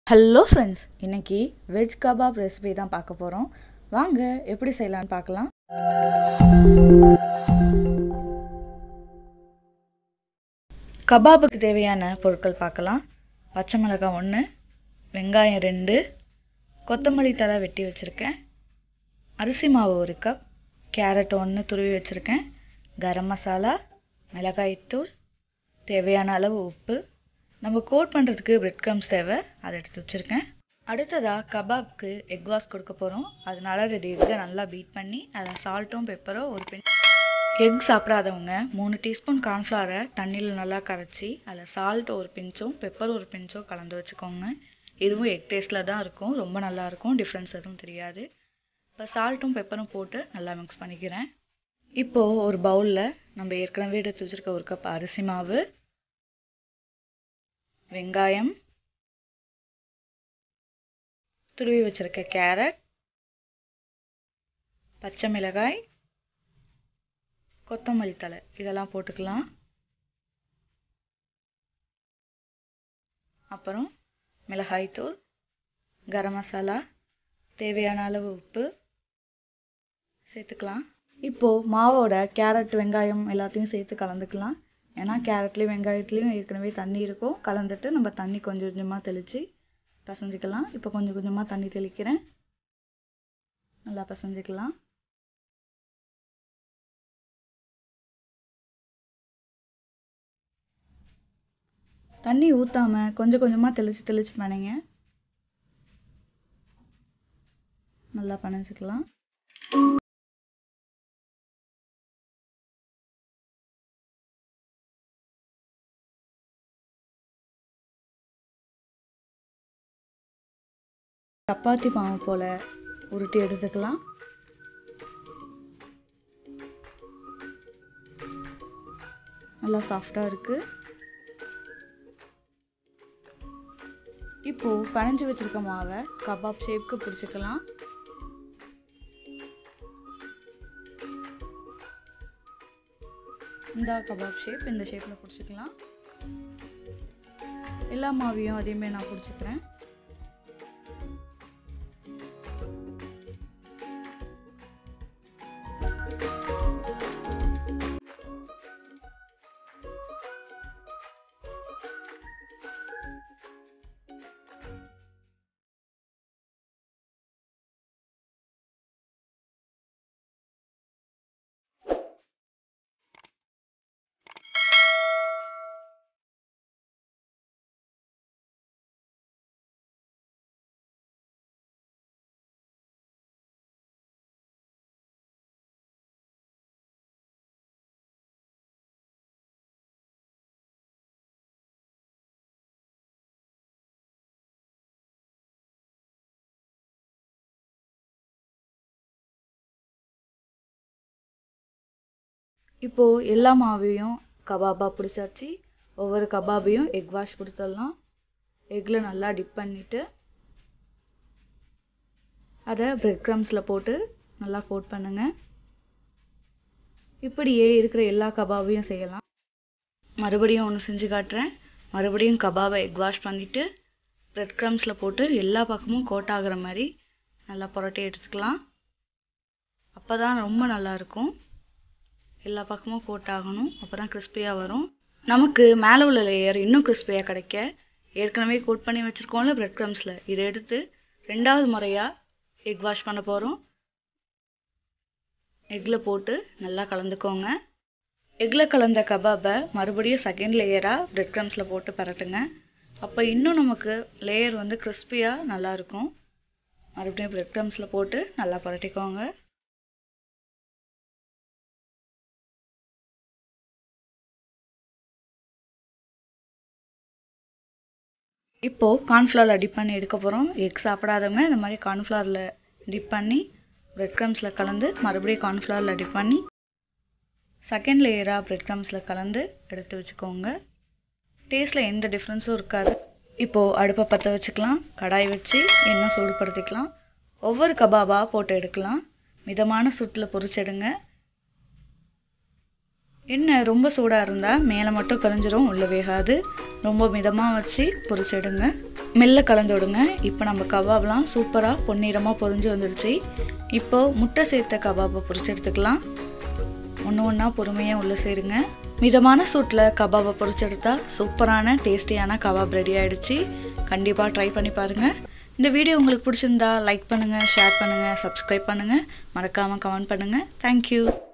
hello friends இன்னைக்கு veg kebab recipe தான் பார்க்க போகிறோம் வாங்க எப்படி செய்யலாம்னு பார்க்கலாம் கபாபுக்கு தேவையான பொருட்கள் பார்க்கலாம் பச்சை மிளகாய் ஒன்று வெங்காயம் ரெண்டு கொத்தமல்லி தழை வெட்டி வச்சுருக்கேன் அரிசி மாவு ஒரு கப் கேரட் ஒன்று துருவி வச்சுருக்கேன் கரம் மசாலா மிளகாய்த்தூள் தேவையான அளவு உப்பு நம்ம கோட் பண்ணுறதுக்கு பிரெட் க்ரம்ஸ் தேவை அதை எடுத்து வச்சுருக்கேன் அடுத்ததாக கபாப்க்கு எக் வாஷ் கொடுக்க போகிறோம் அதனால ரெண்டு எக்கை நல்லா பீட் பண்ணி அதில் சால்ட்டும் பெப்பரும் ஒரு பின் எக் சாப்பிடாதவங்க மூணு டீஸ்பூன் கார்ன்ஃப்ளவரை தண்ணியில் நல்லா கரைச்சி அதில் சால்ட் ஒரு பிஞ்சும் பெப்பர் ஒரு பிஞ்சும் கலந்து வச்சுக்கோங்க இதுவும் எக் டேஸ்ட்டில் தான் இருக்கும் ரொம்ப நல்லாயிருக்கும் டிஃப்ரென்ஸ் எதுவும் தெரியாது இப்போ சால்ட்டும் பெப்பரும் போட்டு நல்லா மிக்ஸ் பண்ணிக்கிறேன் இப்போது ஒரு பவுலில் நம்ம ஏற்கனவே எடுத்து வச்சுருக்க ஒரு கப் அரிசி மாவு வெங்காயம் துருவி வச்சிருக்க கேரட் பச்சை மிளகாய் கொத்தமல்லி தழை இதெல்லாம் போட்டுக்கலாம் அப்புறம் மிளகாய்த்தூள் கரம் மசாலா தேவையான அளவு உப்பு சேர்த்துக்கலாம் இப்போது மாவோட கேரட் வெங்காயம் எல்லாத்தையும் சேர்த்து கலந்துக்கலாம் ஏன்னா கேரட்லேயும் வெங்காயத்துலேயும் ஏற்கனவே தண்ணி இருக்கும் கலந்துட்டு நம்ம தண்ணி கொஞ்சம் கொஞ்சமாக தெளித்து பசஞ்சிக்கலாம் இப்போ கொஞ்சம் கொஞ்சமாக தண்ணி தெளிக்கிறேன் நல்லா பசஞ்சிக்கலாம் தண்ணி ஊற்றாமல் கொஞ்சம் கொஞ்சமாக தெளித்து தெளித்து பனைங்க நல்லா பனைஞ்சிக்கலாம் சப்பாத்தி மாவு போல் உருட்டி எடுத்துக்கலாம் நல்லா சாஃப்டாக இருக்குது இப்போது பனைஞ்சு வச்சுருக்க மாவை கபாப் ஷேப்க்கு பிடிச்சிக்கலாம் இந்த கபாப் ஷேப் இந்த ஷேப்பில் பிடிச்சிக்கலாம் எல்லா மாவையும் அதேமாதிரி நான் பிடிச்சிக்கிறேன் இப்போது எல்லா மாவையும் கபாபாக பிடிச்சாச்சு ஒவ்வொரு கபாபையும் எக் வாஷ் கொடுத்துடலாம் எக்கில் நல்லா டிப் பண்ணிவிட்டு அதை பிரெட் க்ரம்ஸில் போட்டு நல்லா கோட் பண்ணுங்கள் இப்படியே இருக்கிற எல்லா கபாபையும் செய்யலாம் மறுபடியும் ஒன்று செஞ்சு காட்டுறேன் மறுபடியும் கபாபை எக் வாஷ் பண்ணிவிட்டு பிரெட் க்ரம்ஸில் போட்டு எல்லா பக்கமும் கோட் ஆகிற மாதிரி நல்லா புரட்டி எடுத்துக்கலாம் அப்போ தான் ரொம்ப நல்லாயிருக்கும் எல்லா பக்கமும் கோட் ஆகணும் அப்போ தான் கிறிஸ்பியாக வரும் நமக்கு மேலே உள்ள லேயர் இன்னும் கிறிஸ்பியாக கிடைக்க ஏற்கனவே கோட் பண்ணி வச்சுருக்கோம்ல பிரெட் க்ரம்ஸில் இதை எடுத்து ரெண்டாவது முறையாக எக் வாஷ் பண்ண போகிறோம் எக்கில் போட்டு நல்லா கலந்துக்கோங்க எக்கில் கலந்த கபாபை மறுபடியும் செகண்ட் லேயராக பிரெட் க்ரம்ஸில் போட்டு பரட்டுங்க அப்போ இன்னும் நமக்கு லேயர் வந்து கிறிஸ்பியாக நல்லாயிருக்கும் மறுபடியும் பிரெட் க்ரம்ஸில் போட்டு நல்லா பரட்டிக்கோங்க இப்போது கார்ன்ஃப்ளவரில் டிப் பண்ணி எடுக்க போகிறோம் எக் சாப்பிடாதவங்க இந்த மாதிரி கார்ன்ஃப்ளவரில் டிப் பண்ணி பிரெட் க்ரம்ஸில் கலந்து மறுபடியும் கார்ன்ஃப்ளவரில் டிப் பண்ணி செகண்ட் லேயராக பிரெட் க்ரம்ஸில் கலந்து எடுத்து வச்சுக்கோங்க டேஸ்ட்டில் எந்த டிஃப்ரென்ஸும் இருக்காது இப்போது அடுப்பை பற்ற வச்சுக்கலாம் கடாய் வச்சு எண்ணெய் சூடுபடுத்திக்கலாம் ஒவ்வொரு கபாபாக போட்டு எடுக்கலாம் மிதமான சூட்டில் பொரிச்செடுங்க எண்ணெய் ரொம்ப சூடாக இருந்தால் மேலே மட்டும் கரைஞ்சிரும் உள்ளே வேகாது ரொம்ப மிதமாக வச்சு பொரிச்சிடுங்க மெல்ல கலந்து விடுங்க இப்போ நம்ம கபாப்லாம் சூப்பராக பொன்னிறமாக பொரிஞ்சு வந்துடுச்சு இப்போது முட்டை சேர்த்த கபாப்பை பொரிச்சு எடுத்துக்கலாம் ஒன்று ஒன்றா பொறுமையாக உள்ளே சேருங்க மிதமான சூட்டில் கபாபை பொரிச்செடுத்தா சூப்பரான டேஸ்டியான கபாப் ரெடி ஆகிடுச்சு கண்டிப்பாக ட்ரை பண்ணி பாருங்கள் இந்த வீடியோ உங்களுக்கு பிடிச்சிருந்தா லைக் பண்ணுங்கள் ஷேர் பண்ணுங்கள் சப்ஸ்கிரைப் பண்ணுங்கள் மறக்காமல் கமெண்ட் பண்ணுங்கள் தேங்க்யூ